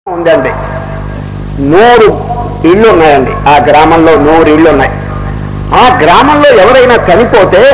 ఉందండి నూరు ఇళ్ళు ఉన్నాయండి ఆ గ్రామంలో నూరు ఇళ్ళు ఉన్నాయి ఆ గ్రామంలో ఎవరైనా చనిపోతే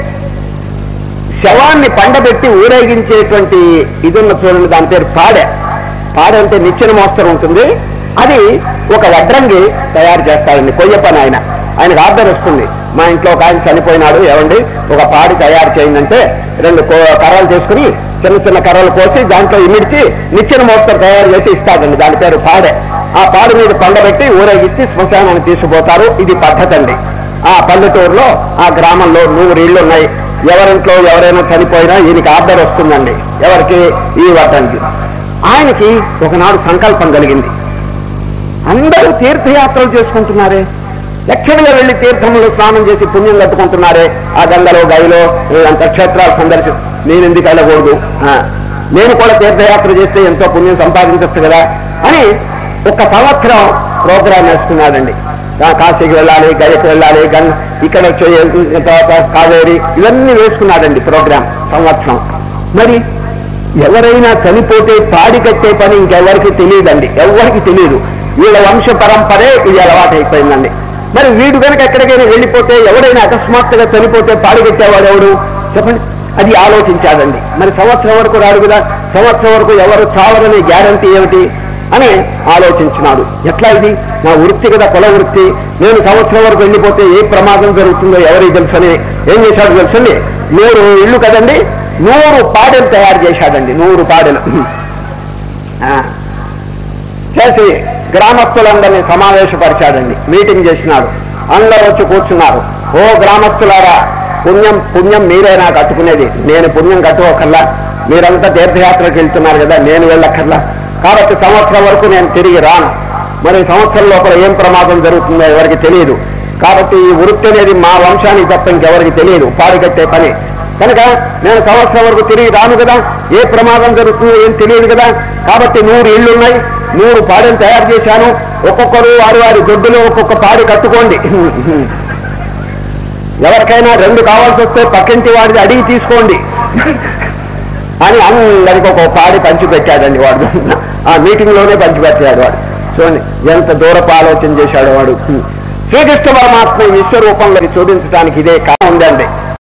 శవాన్ని పండబెట్టి ఊరేగించేటువంటి ఇది ఉన్న చూడండి దాని పేరు పాడె పాడె అంటే నిచ్చెన మోస్తరు ఉంటుంది అది ఒక వడ్రంగి తయారు చేస్తాడండి కొయ్య పని ఆయన ఆయనకు ఆర్డర్ వస్తుంది మా ఇంట్లో ఒక ఆయన చనిపోయినాడు ఏమండి ఒక పాడి తయారు చేయందంటే రెండు కో- కర్రలు తీసుకుని చిన్న చిన్న కర్రలు కోసి దాంట్లో ఇమిడ్చి నిచ్చెన మోస్తరు తయారు చేసి ఇస్తాడండి దాని పేరు పాడె ఆ పాడు మీద పండబెట్టి ఊరేగించి శ్మశానాన్ని తీసుకుపోతారు ఇది పద్ధతి అండి ఆ పల్లెటూరులో ఆ గ్రామంలో నూరు ఇళ్ళు ఉన్నాయి ఎవరింట్లో ఎవరైనా చనిపోయినా ఈయనకి ఆర్డర్ వస్తుందండి ఎవరికి ఈ వడ్డానికి ఆయనకి ఒకనాడు సంకల్పం కలిగింది అందరూ తీర్థయాత్రలు చేసుకుంటున్నారే లక్షణంగా వెళ్లి తీర్థంలో స్నానం చేసి పుణ్యం కట్టుకుంటున్నారే ఆ గంగలో గైలో అంత క్షేత్రాలు సందర్శి నేను ఎందుకు వెళ్ళకూడదు ఆ, నేను కూడా తీర్థయాత్ర చేస్తే ఎంతో పుణ్యం సంపాదించవచ్చు కదా అని ఒక సంవత్సరం ప్రోగ్రాం వేసుకున్నాడండి ఆ, కాశీకి వెళ్ళాలి గయకి వెళ్ళాలి గంగ ఇక్కడ వచ్చే తర్వాత కావేరి ఇవన్నీ వేసుకున్నాడండి ప్రోగ్రాం సంవత్సరం మరి ఎవరైనా చనిపోతే పాడి కట్టే పని ఇంకెవరికి తెలియదండి ఎవరికి తెలియదు వీళ్ళ వంశ పరంపరే ఇది అలవాటు అయిపోయిందండి మరి వీడు కనుక ఎక్కడికైనా వెళ్ళిపోతే ఎవడైనా అకస్మాత్తుగా చనిపోతే పాడి కట్టేవాడు ఎవడు చెప్పండి అది ఆలోచించాడండి మరి సంవత్సరం వరకు రాడు కదా సంవత్సరం వరకు ఎవరు చావరనే గ్యారంటీ ఏమిటి అని ఆలోచించినాడు ఎట్లా ఇది నా వృత్తి కదా కుల వృత్తి నేను సంవత్సరం వరకు వెళ్ళిపోతే ఏ ప్రమాదం జరుగుతుందో ఎవరికి తెలుసని ఏం చేశాడు తెలుసండి నూరు ఇల్లు కదండి నూరు పాడెలు తయారు చేశాడండి నూరు పాడెలు ఆ, చేసి గ్రామస్తులందరినీ సమావేశపరిచాడండి మీటింగ్ చేసినాడు అందరూ వచ్చి కూర్చున్నారు ఓ గ్రామస్తులారా పుణ్యం పుణ్యం మీరే నాకు కట్టుకునేది నేను పుణ్యం కట్టుకోకల్లా మీరంతా తీర్థయాత్రకు వెళ్తున్నారు కదా నేను వెళ్ళక్కర్లా కాబట్టి సంవత్సరం వరకు నేను తిరిగి రాను మరి సంవత్సరం లోపల ఏం ప్రమాదం జరుగుతుందో ఎవరికి తెలియదు కాబట్టి ఈ వృత్తి అనేది మా వంశానికి తప్ప ఇంకెవరికి తెలియదు పాడికట్టే పని కనుక నేను సంవత్సరం వరకు తిరిగి రాను కదా ఏ ప్రమాదం జరుగుతుందో ఏం తెలియదు కదా కాబట్టి నూరు ఇళ్ళు ఉన్నాయి నూరు పాడెలు తయారు చేశాను ఒక్కొక్కరు వారి వారి దొడ్డులో ఒక్కొక్క పాడి కట్టుకోండి ఎవరికైనా రెండు కావాల్సి వస్తే పక్కింటి వాడిని అడిగి తీసుకోండి అని అందరికి ఒక పాడి పంచిపెట్టాడండి వాడు ఆ మీటింగ్ లోనే పంచిపెట్టాడు వాడు చూడండి ఎంత దూరపు ఆలోచన చేశాడు వాడు శ్రీకృష్ణ పరమాత్మ విశ్వరూపంలోకి చూపించడానికి ఇదే కారణం ఉందండి